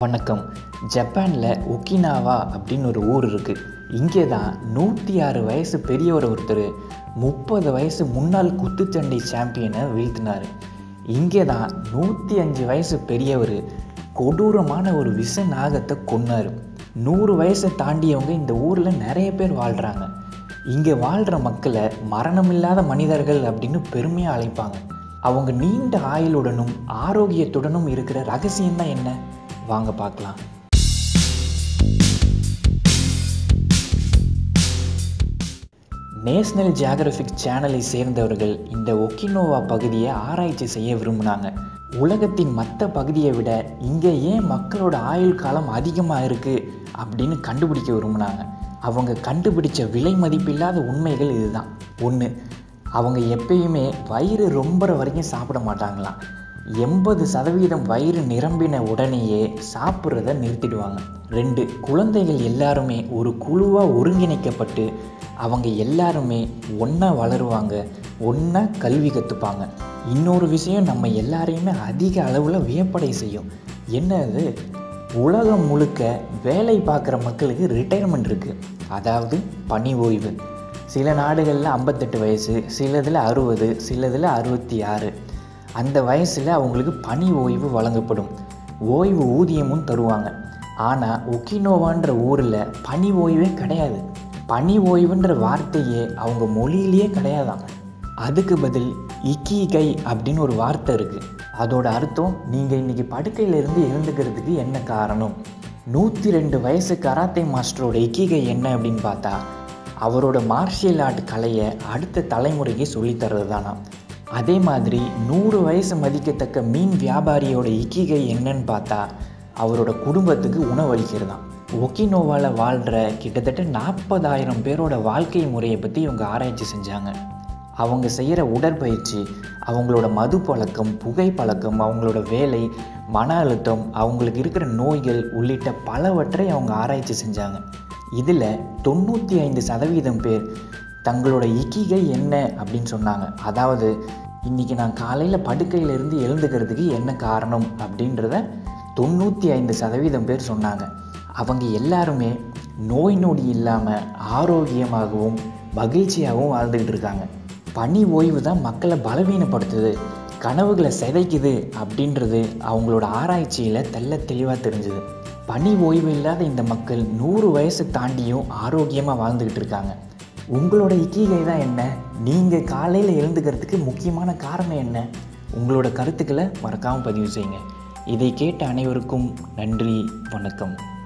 வணக்கம் ஜப்பானில் ஒக்கினாவா அப்படின்னு ஒரு ஊர் இருக்குது இங்கே தான் நூற்றி ஆறு வயசு பெரியவர் ஒருத்தர் முப்பது வயசு முன்னாள் குத்துச்சண்டை சாம்பியனை வீழ்த்தினார் இங்கே தான் நூற்றி அஞ்சு வயசு பெரியவர் கொடூரமான ஒரு விஷ நாகத்தை கொன்னார் நூறு வயசை தாண்டியவங்க இந்த ஊரில் நிறைய பேர் வாழ்கிறாங்க இங்கே வாழ்கிற மக்களை மரணமில்லாத மனிதர்கள் அப்படின்னு பெருமையாக அழைப்பாங்க அவங்க நீண்ட ஆயுளுடனும் ஆரோக்கியத்துடனும் இருக்கிற ரகசியம் தான் என்ன வாங்க பார்க்கலாம் நேஷ்னல் ஜியாகிரபிக் சேனலை சேர்ந்தவர்கள் இந்த ஒக்கினோவா பகுதியை ஆராய்ச்சி செய்ய விரும்பினாங்க உலகத்தின் மற்ற பகுதியை விட இங்கே ஏன் மக்களோட ஆயுள் காலம் அதிகமாக இருக்குது அப்படின்னு கண்டுபிடிக்க விரும்பினாங்க அவங்க கண்டுபிடிச்ச விலை மதிப்பில்லாத உண்மைகள் இதுதான் ஒன்று அவங்க எப்பயுமே வயிறு ரொம்பற வரைக்கும் சாப்பிட மாட்டாங்களாம் எண்பது சதவீதம் வயிறு நிரம்பின உடனேயே சாப்பிட்றத நிறுத்திடுவாங்க ரெண்டு குழந்தைகள் எல்லாருமே ஒரு குழுவாக ஒருங்கிணைக்கப்பட்டு அவங்க எல்லாருமே ஒன்றா வளருவாங்க ஒன்றா கல்வி கற்றுப்பாங்க இன்னொரு விஷயம் நம்ம எல்லாரையுமே அதிக அளவில் வியப்படை செய்யும் என்ன அது உலகம் முழுக்க வேலை பார்க்குற மக்களுக்கு ரிட்டையர்மெண்ட் இருக்குது அதாவது பணி ஓய்வு சில நாடுகளில் ஐம்பத்தெட்டு வயசு சிலதில் அறுபது சிலதில் அறுபத்தி ஆறு அந்த வயசில் அவங்களுக்கு பணி ஓய்வு வழங்கப்படும் ஓய்வு ஊதியமும் தருவாங்க ஆனால் ஒக்கினோவான்ற ஊரில் பணி ஓய்வே கிடையாது பணி ஓய்வுன்ற வார்த்தையே அவங்க மொழியிலேயே கிடையாதாம் அதுக்கு பதில் இக்கிகை அப்படின்னு ஒரு வார்த்தை இருக்குது அதோட அர்த்தம் நீங்கள் இன்றைக்கி படுக்கையிலிருந்து எழுந்துக்கிறதுக்கு என்ன காரணம் நூற்றி ரெண்டு வயசு கராத்தே மாஸ்டரோட இக்கிகை என்ன அப்படின்னு பார்த்தா அவரோட மார்ஷியல் ஆர்ட் கலையை அடுத்த தலைமுறைக்கு சொல்லித்தரது தானா அதே மாதிரி நூறு வயசு மதிக்கத்தக்க மீன் வியாபாரியோட இக்கிகை என்னன்னு பார்த்தா அவரோட குடும்பத்துக்கு உணவளிக்கிறதாம் ஒக்கினோவாவில் வாழ்கிற கிட்டத்தட்ட நாற்பதாயிரம் பேரோட வாழ்க்கை முறையை பற்றி இவங்க ஆராய்ச்சி செஞ்சாங்க அவங்க செய்கிற உடற்பயிற்சி அவங்களோட மது பழக்கம் புகை பழக்கம் அவங்களோட வேலை மன அழுத்தம் அவங்களுக்கு இருக்கிற நோய்கள் உள்ளிட்ட பலவற்றை அவங்க ஆராய்ச்சி செஞ்சாங்க இதில் தொண்ணூற்றி ஐந்து சதவீதம் பேர் தங்களோட இக்கிகை என்ன அப்படின்னு சொன்னாங்க அதாவது இன்றைக்கி நான் காலையில் படுக்கையிலிருந்து எழுந்துக்கிறதுக்கு என்ன காரணம் அப்படின்றத தொண்ணூற்றி ஐந்து சதவீதம் பேர் சொன்னாங்க அவங்க எல்லாருமே நோய் நொடி இல்லாமல் ஆரோக்கியமாகவும் மகிழ்ச்சியாகவும் வாழ்ந்துக்கிட்டு இருக்காங்க பனி ஓய்வு தான் மக்களை பலவீனப்படுத்துது கனவுகளை சிதைக்குது அப்படின்றது அவங்களோட ஆராய்ச்சியில் தெல்ல தெளிவாக தெரிஞ்சுது பனி ஓய்வு இல்லாத இந்த மக்கள் நூறு வயசு தாண்டியும் ஆரோக்கியமாக வாழ்ந்துக்கிட்டு இருக்காங்க உங்களோட இக்கிகை தான் என்ன நீங்கள் காலையில் எழுந்துக்கிறதுக்கு முக்கியமான காரணம் என்ன உங்களோட கருத்துக்களை மறக்காமல் பதிவு செய்யுங்க இதை கேட்ட அனைவருக்கும் நன்றி வணக்கம்